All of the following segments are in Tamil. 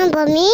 நான் பொம்மி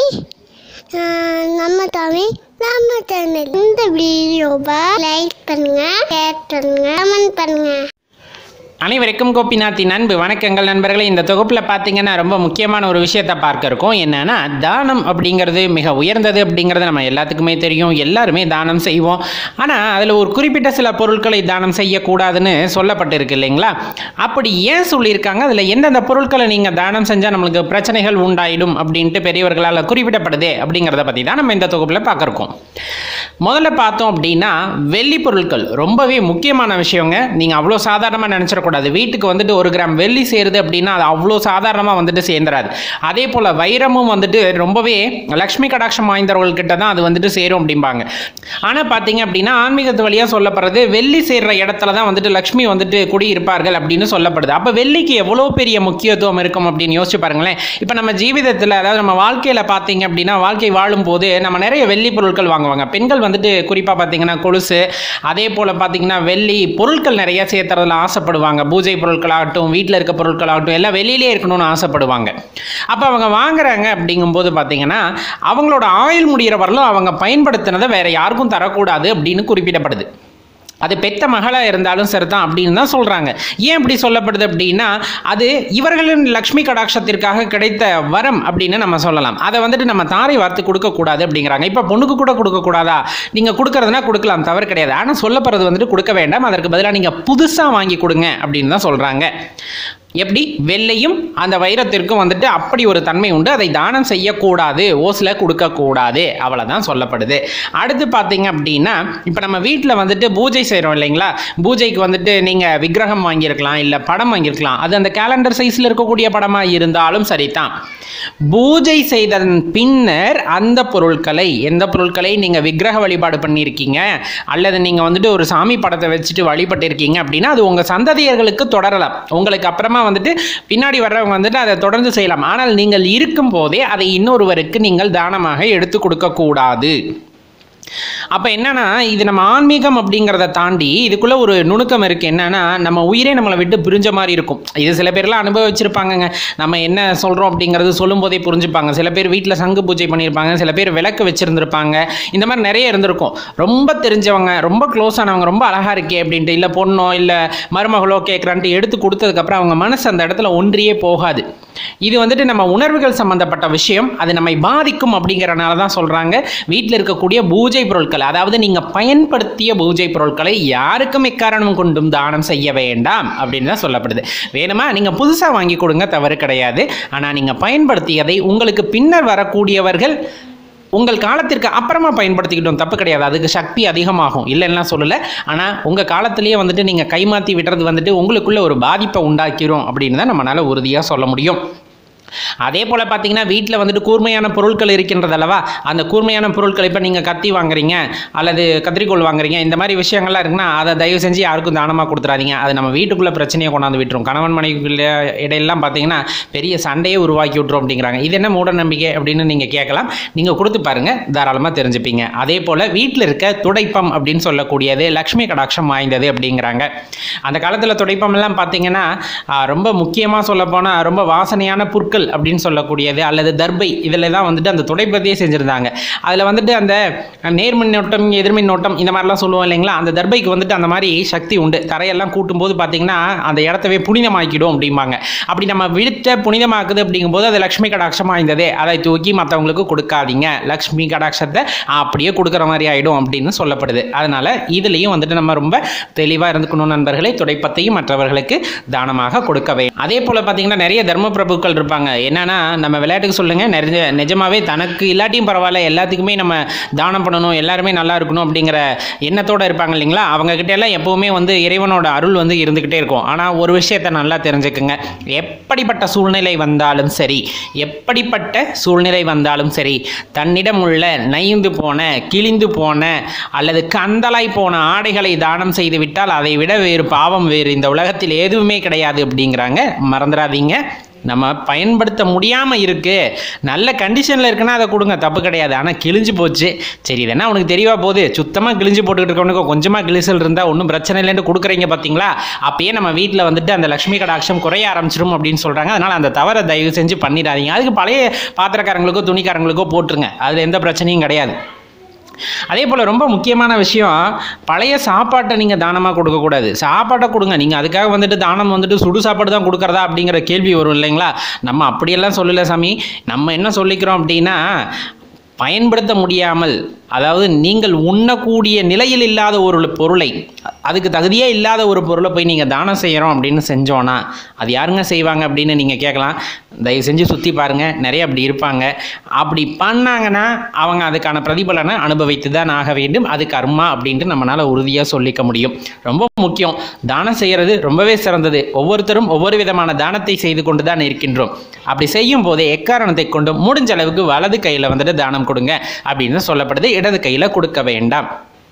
நம்ம தமிழ் நம்ம சேனல் இந்த வீடியோவை லைக் பண்ணுங்க ஷேர் பண்ணுங்க கமெண்ட் பண்ணுங்க அனைவருக்கும் கோபிநாத்தின் அன்பு வணக்கங்கள் நண்பர்களே இந்த தொகுப்பில் பார்த்தீங்கன்னா ரொம்ப முக்கியமான ஒரு விஷயத்தை பார்க்க இருக்கோம் என்னன்னா தானம் அப்படிங்கிறது மிக உயர்ந்தது அப்படிங்கிறது நம்ம எல்லாத்துக்குமே தெரியும் எல்லாருமே தானம் செய்வோம் ஆனால் அதில் ஒரு குறிப்பிட்ட சில பொருட்களை தானம் செய்யக்கூடாதுன்னு சொல்லப்பட்டிருக்கு இல்லைங்களா அப்படி ஏன் சொல்லியிருக்காங்க அதில் எந்தெந்த பொருட்களை நீங்கள் தானம் செஞ்சால் நம்மளுக்கு பிரச்சனைகள் உண்டாயிடும் அப்படின்ட்டு பெரியவர்களால் குறிப்பிடப்படுதே அப்படிங்கிறத பற்றி தான் நம்ம இந்த தொகுப்பில் பார்க்குறோம் முதல்ல பார்த்தோம் அப்படின்னா வெள்ளி பொருட்கள் ரொம்பவே முக்கியமான விஷயங்க நீங்கள் அவ்வளோ சாதாரணமாக நினச்சிடக்கூடாது வீட்டுக்கு வந்துட்டு ஒரு கிராம் வெள்ளி சேருது அப்படின்னா அது அவ்வளோ சாதாரணமாக வந்துட்டு சேர்ந்துராது அதே போல் வைரமும் வந்துட்டு ரொம்பவே லக்ஷ்மி கடாட்சம் வாய்ந்தவர்கள்கிட்ட தான் அது வந்துட்டு சேரும் அப்படிம்பாங்க ஆனால் பார்த்தீங்க அப்படின்னா ஆன்மீகத்து வழியாக சொல்லப்படுறது வெள்ளி சேர்ற இடத்துல தான் வந்துட்டு லக்ஷ்மி வந்துட்டு குடியிருப்பார்கள் அப்படின்னு சொல்லப்படுது அப்போ வெள்ளிக்கு எவ்வளோ பெரிய முக்கியத்துவம் இருக்கும் அப்படின்னு யோசிச்சு பாருங்களேன் இப்போ நம்ம ஜீவிதத்தில் அதாவது நம்ம வாழ்க்கையில் பார்த்தீங்க அப்படின்னா வாழ்க்கை வாழும்போது நம்ம நிறைய வெள்ளி பொருட்கள் வாங்குவாங்க பெண்கள் வந்துட்டு குறிப்பாக பார்த்தீங்கன்னா கொலுசு அதே போல் பார்த்தீங்கன்னா வெள்ளி பொருட்கள் நிறைய சேர்த்துறதுல ஆசைப்படுவாங்க பூஜை பொருட்களாகட்டும் வீட்டில் இருக்க பொருட்களாகட்டும் எல்லாம் வெளியிலே இருக்கணும்னு ஆசைப்படுவாங்க அப்போ அவங்க வாங்குறாங்க அப்படிங்கும்போது பார்த்தீங்கன்னா அவங்களோட ஆயுள் முடிகிற வரலும் அவங்க பயன்படுத்தினதை வேற யாருக்கும் தரக்கூடாது அப்படின்னு குறிப்பிடப்படுது அது பெத்த மகளாக இருந்தாலும் சரிதான் அப்படின்னு தான் சொல்கிறாங்க ஏன் இப்படி சொல்லப்படுது அப்படின்னா அது இவர்களின் லக்ஷ்மி கடாட்சத்திற்காக கிடைத்த வரம் அப்படின்னு நம்ம சொல்லலாம் அதை வந்துட்டு நம்ம தாரை வார்த்து கொடுக்கக்கூடாது அப்படிங்கிறாங்க இப்போ பொண்ணுக்கு கூட கொடுக்கக்கூடாதா நீங்கள் கொடுக்கறதுனா கொடுக்கலாம் தவறு கிடையாது ஆனால் சொல்லப்படுறது வந்துட்டு கொடுக்க வேண்டாம் அதற்கு பதிலாக நீங்கள் புதுசாக வாங்கி கொடுங்க அப்படின்னு தான் சொல்கிறாங்க எப்படி வெள்ளையும் அந்த வைரத்திற்கும் வந்துட்டு அப்படி ஒரு தன்மை உண்டு அதை தானம் செய்யக்கூடாது ஓசில் கொடுக்கக்கூடாது அவ்வளோதான் சொல்லப்படுது அடுத்து பார்த்தீங்க அப்படின்னா இப்போ நம்ம வீட்டில் வந்துட்டு பூஜை செய்கிறோம் இல்லைங்களா பூஜைக்கு வந்துட்டு நீங்கள் விக்கிரகம் வாங்கியிருக்கலாம் இல்லை படம் வாங்கியிருக்கலாம் அது அந்த கேலண்டர் சைஸில் இருக்கக்கூடிய படமாக இருந்தாலும் சரிதான் பூஜை செய்ததன் பின்னர் அந்த பொருட்களை எந்த பொருட்களை நீங்கள் விக்கிரக வழிபாடு பண்ணியிருக்கீங்க அல்லது நீங்கள் வந்துட்டு ஒரு சாமி படத்தை வச்சுட்டு வழிபட்டிருக்கீங்க அப்படின்னா அது உங்கள் சந்ததியர்களுக்கு தொடரலாம் உங்களுக்கு அப்புறமா வந்துட்டு பின்னாடி வர்றவங்க வந்துட்டு அதை தொடர்ந்து செய்யலாம் ஆனால் நீங்கள் இருக்கும் போதே அதை இன்னொருவருக்கு நீங்கள் தானமாக எடுத்து கொடுக்கக்கூடாது அப்போ என்னன்னா இது நம்ம ஆன்மீகம் அப்படிங்கிறத தாண்டி இதுக்குள்ள ஒரு நுணுக்கம் இருக்கு என்னன்னா நம்ம உயிரே நம்மளை விட்டு பிரிஞ்ச மாதிரி இருக்கும் இது சில பேர்லாம் அனுபவிச்சிருப்பாங்கங்க நம்ம என்ன சொல்கிறோம் அப்படிங்கிறது சொல்லும் போதே புரிஞ்சுப்பாங்க சில பேர் வீட்டில் சங்கு பூஜை பண்ணியிருப்பாங்க சில பேர் விளக்கு வச்சிருந்திருப்பாங்க இந்த மாதிரி நிறைய இருந்திருக்கும் ரொம்ப தெரிஞ்சவங்க ரொம்ப க்ளோஸ் ஆனவங்க ரொம்ப அழகா இருக்கே அப்படின்ட்டு இல்லை பொண்ணோ இல்லை மருமகளோ கேட்குறான்ட்டு எடுத்து கொடுத்ததுக்கப்புறம் அவங்க மனசு அந்த இடத்துல ஒன்றியே போகாது இது வந்துட்டு நம்ம உணர்வுகள் சம்பந்தப்பட்ட விஷயம் அது நம்மை பாதிக்கும் அப்படிங்கிறனால தான் சொல்கிறாங்க வீட்டில் இருக்கக்கூடிய பூஜை பொருட்கள் அதாவது நீங்கள் பயன்படுத்திய பூஜை பொருட்களை யாருக்கும் எக்காரணம் கொண்டும் தானம் செய்ய வேண்டாம் அப்படின்னு தான் சொல்லப்படுது வேணுமா நீங்கள் புதுசாக வாங்கி கொடுங்க தவறு கிடையாது ஆனால் நீங்கள் பயன்படுத்தியதை உங்களுக்கு பின்னர் வரக்கூடியவர்கள் உங்கள் காலத்திற்கு அப்புறமா பயன்படுத்திக்கிட்டோம் தப்பு கிடையாது அதுக்கு சக்தி அதிகமாகும் இல்லைன்னா சொல்லலை ஆனால் உங்கள் காலத்திலேயே வந்துட்டு நீங்கள் கைமாற்றி விடுறது வந்துட்டு உங்களுக்குள்ள ஒரு பாதிப்பை உண்டாக்கிரும் அப்படின்னு தான் நம்மளால் உறுதியாக சொல்ல முடியும் அதே போல் பார்த்தீங்கன்னா வீட்டில் வந்துட்டு கூர்மையான பொருட்கள் இருக்கின்றது அல்லவா அந்த கூர்மையான பொருட்கள் இப்போ நீங்கள் கத்தி வாங்குறீங்க அல்லது கத்திரிக்கோள் வாங்குறீங்க இந்த மாதிரி விஷயங்கள்லாம் இருக்குன்னா அதை தயவு செஞ்சு யாருக்கும் தானமாக கொடுத்துறாதீங்க அது நம்ம வீட்டுக்குள்ளே பிரச்சனையை கொண்டாந்து விட்டுரும் கணவன் மனைவிக்குள்ள இடையெல்லாம் பார்த்தீங்கன்னா பெரிய சண்டையே உருவாக்கி விட்டுரும் அப்படிங்கிறாங்க இது என்ன மூட நம்பிக்கை அப்படின்னு நீங்கள் கேட்கலாம் நீங்கள் கொடுத்து பாருங்கள் தாராளமாக தெரிஞ்சுப்பீங்க அதே போல் வீட்டில் இருக்க துடைப்பம் அப்படின்னு சொல்லக்கூடியது லக்ஷ்மி கடாட்சம் வாய்ந்தது அப்படிங்கிறாங்க அந்த காலத்தில் துடைப்பம் எல்லாம் பார்த்தீங்கன்னா ஆ, ரொம்ப முக்கியமாக சொல்லப்போனால் ரொம்ப வாசனையான புற்கள் அப்படின்னு சொல்லக்கூடியது அல்லது தர்பை இதில் தான் வந்துட்டு அந்த துடைப்பத்தையே செஞ்சுருந்தாங்க அதில் வந்துட்டு அந்த நேர்மின் நோட்டம் எதிர்மின் நோட்டம் இந்த மாதிரிலாம் சொல்லுவோம் இல்லைங்களா அந்த தர்பைக்கு வந்துட்டு அந்த மாதிரி சக்தி உண்டு தரையெல்லாம் கூட்டும்போது பார்த்தீங்கன்னா அந்த இடத்தவே புனிதமாக்கிடும் அப்படிம்பாங்க அப்படி நம்ம விழுத்த புனிதமாக்குது அப்படிங்கும்போது அது லக்ஷ்மி கடாட்சம் வாய்ந்ததே அதை தூக்கி மற்றவங்களுக்கு கொடுக்காதீங்க லக்ஷ்மி கடாட்சத்தை அப்படியே கொடுக்குற மாதிரி ஆகிடும் அப்படின்னு சொல்லப்படுது அதனால இதுலேயும் வந்துட்டு நம்ம ரொம்ப தெளிவாக இருந்துக்கணும் நண்பர்களே துடைப்பத்தையும் மற்றவர்களுக்கு தானமாக கொடுக்கவே அதே போல் பார்த்தீங்கன்னா நிறைய தர்ம பிரபுக்கள் இருப்பாங்க என்னன்னா நம்ம விளையாட்டுக்கு சொல்லுங்க நிறைய நிஜமாவே தனக்கு இல்லாட்டியும் பரவாயில்ல எல்லாத்துக்குமே நம்ம தானம் பண்ணணும் எல்லாருமே நல்லா இருக்கணும் அப்படிங்கிற எண்ணத்தோட இருப்பாங்க இல்லைங்களா அவங்க கிட்ட எல்லாம் எப்பவுமே வந்து இறைவனோட அருள் வந்து இருந்துகிட்டே இருக்கும் ஆனால் ஒரு விஷயத்தை நல்லா தெரிஞ்சுக்குங்க எப்படிப்பட்ட சூழ்நிலை வந்தாலும் சரி எப்படிப்பட்ட சூழ்நிலை வந்தாலும் சரி தன்னிடம் உள்ள நைந்து போன கிழிந்து போன அல்லது கந்தலாய் போன ஆடைகளை தானம் செய்து விட்டால் அதை விட வேறு பாவம் வேறு இந்த உலகத்தில் எதுவுமே கிடையாது அப்படிங்கிறாங்க மறந்துடாதீங்க நம்ம பயன்படுத்த முடியாமல் இருக்கு நல்ல கண்டிஷனில் இருக்குன்னா அதை கொடுங்க தப்பு கிடையாது ஆனால் கிழிஞ்சு போச்சு சரி இது என்ன உனக்கு தெரியவா போகுது சுத்தமாக கிழிஞ்சு போட்டுக்கிட்டு இருக்கவனுக்கு கொஞ்சமாக கிழிசல் இருந்தால் ஒன்றும் பிரச்சனை இல்லைன்னு கொடுக்குறீங்க பார்த்தீங்களா அப்பயே நம்ம வீட்டில் வந்துட்டு அந்த லக்ஷ்மி கடாட்சம் குறைய ஆரம்பிச்சிடும் அப்படின்னு சொல்கிறாங்க அதனால் அந்த தவறை தயவு செஞ்சு பண்ணிடாதீங்க அதுக்கு பழைய பாத்திரக்காரங்களுக்கோ துணிக்காரங்களுக்கோ போட்டுருங்க அதில் எந்த பிரச்சனையும் கிடையாது அதே போல் ரொம்ப முக்கியமான விஷயம் பழைய சாப்பாட்டை நீங்கள் தானமாக கொடுக்கக்கூடாது சாப்பாட்டை கொடுங்க நீங்கள் அதுக்காக வந்துட்டு தானம் வந்துட்டு சுடு சாப்பாடு தான் கொடுக்குறதா அப்படிங்கிற கேள்வி வரும் இல்லைங்களா நம்ம அப்படியெல்லாம் சொல்லலை சாமி நம்ம என்ன சொல்லிக்கிறோம் அப்படின்னா பயன்படுத்த முடியாமல் அதாவது நீங்கள் உண்ணக்கூடிய நிலையில் இல்லாத ஒரு பொருளை அதுக்கு தகுதியே இல்லாத ஒரு பொருளை போய் நீங்கள் தானம் செய்கிறோம் அப்படின்னு செஞ்சோன்னா அது யாருங்க செய்வாங்க அப்படின்னு நீங்கள் கேட்கலாம் தயவு செஞ்சு சுற்றி பாருங்கள் நிறைய அப்படி இருப்பாங்க அப்படி பண்ணாங்கன்னா அவங்க அதுக்கான பிரதிபலனை அனுபவித்து தான் ஆக வேண்டும் அது கர்மா அப்படின்ட்டு நம்மளால் உறுதியாக சொல்லிக்க முடியும் ரொம்ப முக்கியம் தானம் செய்கிறது ரொம்பவே சிறந்தது ஒவ்வொருத்தரும் ஒவ்வொரு விதமான தானத்தை செய்து கொண்டு தான் இருக்கின்றோம் அப்படி செய்யும் போதே எக்காரணத்தை கொண்டு முடிஞ்ச அளவுக்கு வலது கையில் வந்துட்டு தானம் கொடுங்க அப்படின்னு சொல்லப்படுது இடது கையில் கொடுக்க வேண்டாம்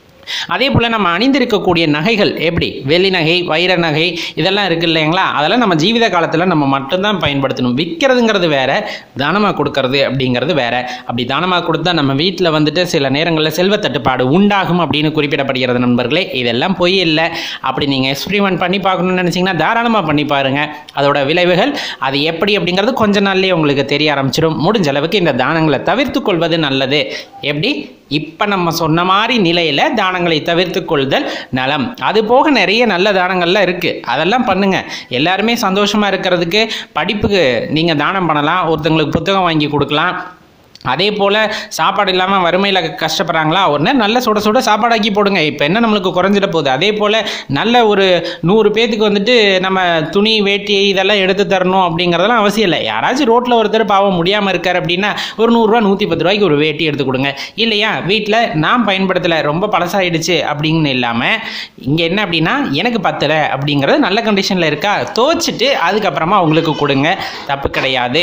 அதே போல் நம்ம அணிந்திருக்கக்கூடிய நகைகள் எப்படி வெள்ளி நகை வைர நகை இதெல்லாம் இருக்கு இல்லைங்களா அதெல்லாம் நம்ம ஜீவித காலத்தில் நம்ம மட்டும்தான் பயன்படுத்தணும் விற்கிறதுங்கிறது வேற தானமாக கொடுக்கறது அப்படிங்கிறது வேற அப்படி தானமாக கொடுத்தா நம்ம வீட்டில் வந்துட்டு சில நேரங்களில் செல்வ தட்டுப்பாடு உண்டாகும் அப்படின்னு குறிப்பிடப்படுகிறது நண்பர்களே இதெல்லாம் பொய் இல்லை அப்படி நீங்கள் எக்ஸ்பிரிமெண்ட் பண்ணி பார்க்கணும்னு நினச்சிங்கன்னா தாராளமாக பண்ணி பாருங்க அதோட விளைவுகள் அது எப்படி அப்படிங்கிறது கொஞ்ச நாள்லேயே உங்களுக்கு தெரிய ஆரம்பிச்சிடும் முடிஞ்ச அளவுக்கு இந்த தானங்களை தவிர்த்து கொள்வது நல்லது எப்படி இப்போ நம்ம சொன்ன மாதிரி நிலையில் தானங்களை தவிர்த்து கொள்தல் நலம் அது போக நிறைய நல்ல தானங்கள்லாம் இருக்குது அதெல்லாம் பண்ணுங்க எல்லாருமே சந்தோஷமாக இருக்கிறதுக்கு படிப்புக்கு நீங்கள் தானம் பண்ணலாம் ஒருத்தங்களுக்கு புத்தகம் வாங்கி கொடுக்கலாம் அதே போல் சாப்பாடு இல்லாமல் வறுமையில் கஷ்டப்படுறாங்களா உடனே நல்ல சுட சுட சாப்பாடாக்கி போடுங்க இப்போ என்ன நம்மளுக்கு குறைஞ்சிட போகுது அதே போல் நல்ல ஒரு நூறு பேத்துக்கு வந்துட்டு நம்ம துணி வேட்டி இதெல்லாம் எடுத்து தரணும் அப்படிங்கிறதெல்லாம் அவசியம் இல்லை யாராச்சும் ரோட்டில் ஒருத்தர் பாவம் முடியாமல் இருக்கார் அப்படின்னா ஒரு நூறுரூவா நூற்றி பத்து ரூபாய்க்கு ஒரு வேட்டி எடுத்து கொடுங்க இல்லையா வீட்டில் நான் பயன்படுத்தலை ரொம்ப பழசாயிடுச்சு அப்படின்னு இல்லாமல் இங்கே என்ன அப்படின்னா எனக்கு பத்தலை அப்படிங்கிறது நல்ல கண்டிஷனில் இருக்கா துவச்சிட்டு அதுக்கப்புறமா உங்களுக்கு கொடுங்க தப்பு கிடையாது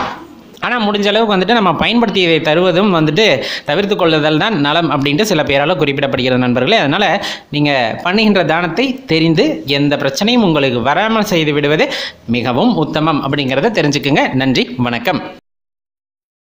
ஆனால் முடிஞ்ச அளவுக்கு வந்துட்டு நம்ம பயன்படுத்தியதை தருவதும் வந்துட்டு தவிர்த்து கொள்ளுதல் தான் நலம் அப்படின்ட்டு சில பேரால் குறிப்பிடப்படுகிறது நண்பர்களே அதனால் நீங்கள் பண்ணுகின்ற தானத்தை தெரிந்து எந்த பிரச்சனையும் உங்களுக்கு வராமல் செய்து விடுவது மிகவும் உத்தமம் அப்படிங்கிறத தெரிஞ்சுக்குங்க நன்றி வணக்கம்